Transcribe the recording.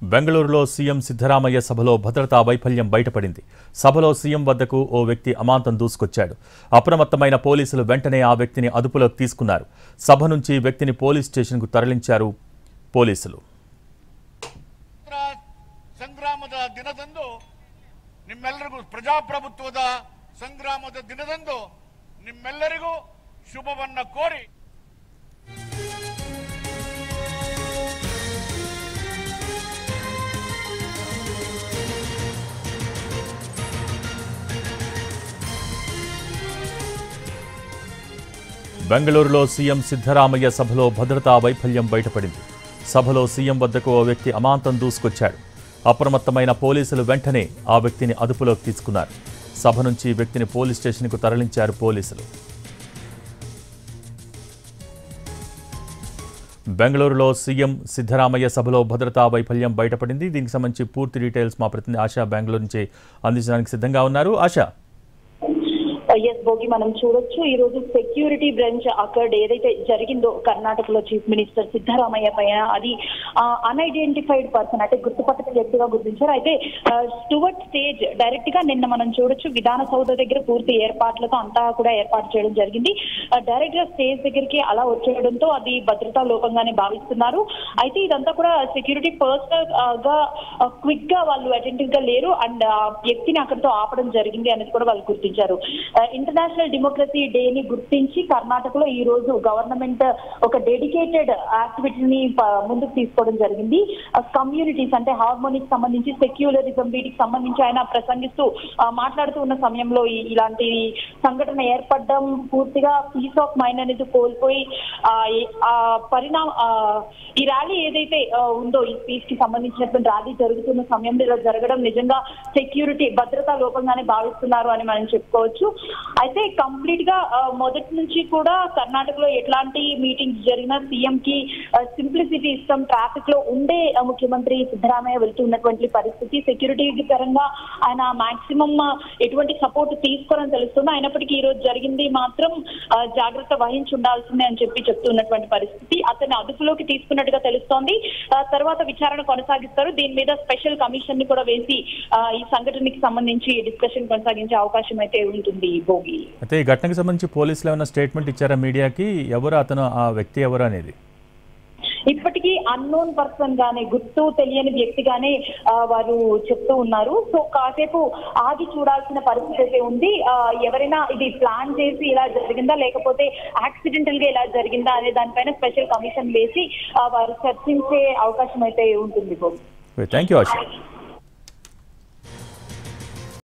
బెంగళూరులో సీఎం సిద్ధరామయ్య సభలో భద్రతా వైఫల్యం బయటపడింది సభలో సీఎం వద్దకు ఓ వ్యక్తి అమాంతం దూసుకొచ్చాడు అప్రమత్తమైన పోలీసులు వెంటనే ఆ వ్యక్తిని అదుపులోకి తీసుకున్నారు సభ నుంచి వ్యక్తిని పోలీస్ స్టేషన్కు తరలించారు పోలీసులు ಸ್ವಾತಂತ್ರ್ಯ ಸಂಗ್ರಾಮದ ದಿನದಂದು ನಿಮ್ಮೆಲ್ಲರಿಗೂ ಪ್ರಜಾಪ್ರಭುತ್ವದ ಸಂಗ್ರಾಮದ ದಿನದಂದು ನಿಮ್ಮೆಲ್ಲರಿಗೂ ಶುಭವನ್ನ ಕೋರಿ బెంగళూరులో సీఎం సిద్ధరామయ్య సభలో భద్రతా వైఫల్యం బయటపడింది సభలో సీఎం వద్దకు ఓ వ్యక్తి అమాంతం దూసుకొచ్చాడు అప్రమత్తమైన పోలీసులు వెంటనే ఆ వ్యక్తిని అదుపులోకి తీసుకున్నారు సభ నుంచి వ్యక్తిని పోలీస్ స్టేషన్కు తరలించారు పోలీసులు బెంగళూరులో సీఎం సిద్ధరామయ్య సభలో భద్రతా వైఫల్యం బయటపడింది దీనికి సంబంధించి పూర్తి డీటెయిల్స్ మా ప్రతినిధి ఆశా బెంగళూరు నుంచి అందించడానికి సిద్ధంగా ఉన్నారు ఆశా ఎస్ భోగి మనం చూడొచ్చు ఈ రోజు సెక్యూరిటీ బ్రాంచ్ అక్కడ ఏదైతే జరిగిందో కర్ణాటకలో చీఫ్ మినిస్టర్ సిద్ధరామయ్య పైన అది అన్ఐడెంటిఫైడ్ పర్సన్ అంటే గుర్తుపట్టిన వ్యక్తిగా గుర్తించారు అయితే స్టువర్ట్ స్టేజ్ డైరెక్ట్ గా నిన్న మనం చూడొచ్చు విధాన సౌధ దగ్గర పూర్తి ఏర్పాట్లతో అంతా కూడా ఏర్పాటు చేయడం జరిగింది డైరెక్ట్ గా స్టేజ్ దగ్గరికి అలా వచ్చేయడంతో అది భద్రతా లోపంగానే భావిస్తున్నారు అయితే ఇదంతా కూడా సెక్యూరిటీ పర్సనల్ గా క్విక్ గా వాళ్ళు అటెంటివ్ గా లేరు అండ్ ఆ వ్యక్తిని అక్కడితో ఆపడం జరిగింది అనేది కూడా వాళ్ళు గుర్తించారు ఇంటర్నేషనల్ డెమోక్రసీ డే ని గుర్తించి కర్ణాటకలో ఈ రోజు గవర్నమెంట్ ఒక డెడికేటెడ్ యాక్టివిటీని ప- ముందుకు తీసుకోవడం జరిగింది కమ్యూనిటీస్ అంటే హార్మోనిక్ సంబంధించి సెక్యులరిజం వీటికి సంబంధించి ఆయన ప్రసంగిస్తూ ఆ, మాట్లాడుతూ ఉన్న సమయంలో ఈ- ఇలాంటి సంఘటన ఏర్పడడం పూర్తిగా పీస్ ఆఫ్ మైండ్ అనేది కోల్పోయి ఆ, ఈ- ఆ పరిణామ ఆ, ఈ ర్యాలీ ఏదైతే ఆ, ఉందో ఈ పీస్ కి సంబంధించినటువంటి ర్యాలీ జరుగుతున్న సమయంలో ఇలా జరగడం నిజంగా సెక్యూరిటీ భద్రతా లోపంగానే భావిస్తున్నారు అని మనం చెప్పుకోవచ్చు అయితే కంప్లీట్ గా ఆ, మొదటి నుంచి కూడా కర్ణాటకలో ఎట్లాంటి మీటింగ్స్ జరిగినా సీఎం కి సింప్లిసిటీ ఇష్టం ట్రాఫిక్ లో ఉండే ఆ, ముఖ్యమంత్రి సిద్ధరామయ్య వెళ్తున్నటువంటి పరిస్థితి సెక్యూరిటీ పరంగా ఆయన మాక్సిమం ఎటువంటి సపోర్ట్ తీసుకోరని తెలుస్తుంది అయినప్పటికీ ఈ రోజు జరిగింది మాత్రం ఆ, జాగ్రత్త వహించి ఉండాల్సిందే అని చెప్పి చెప్తున్నటువంటి పరిస్థితి అతన్ని అదుపులోకి తీసుకున్నట్టుగా తెలుస్తోంది ఆ, తర్వాత విచారణ కొనసాగిస్తారు దీని మీద స్పెషల్ కమిషన్ ని కూడా వేసి ఆ, ఈ సంఘటనకి సంబంధించి డిస్కషన్ కొనసాగించే అవకాశం అయితే ఉంటుంది భోగి అయితే ఈ ఘటనకు సంబంధించి పోలీసులు ఏమైనా స్టేట్మెంట్ ఇచ్చారా మీడియాకి ఎవరు అతను ఆ వ్యక్తి ఎవరు అనేది ఇప్పటికీ అన్నోన్ పర్సన్ గానే గుర్తు తెలియని వ్యక్తిగానే ఆ, వారు చెప్తూ ఉన్నారు సో కాసేపు ఆగి చూడాల్సిన పరిస్థితి అయితే ఉంది ఆ, ఎవరైనా ఇది ప్లాన్ చేసి ఇలా జరిగిందా లేకపోతే యాక్సిడెంటల్ గా ఇలా జరిగిందా అనే దానిపైన స్పెషల్ కమిషన్ వేసి ఆ, వారు చర్చించే అవకాశం అయితే ఉంటుంది బాబు థ్యాంక్ యూ ఆశా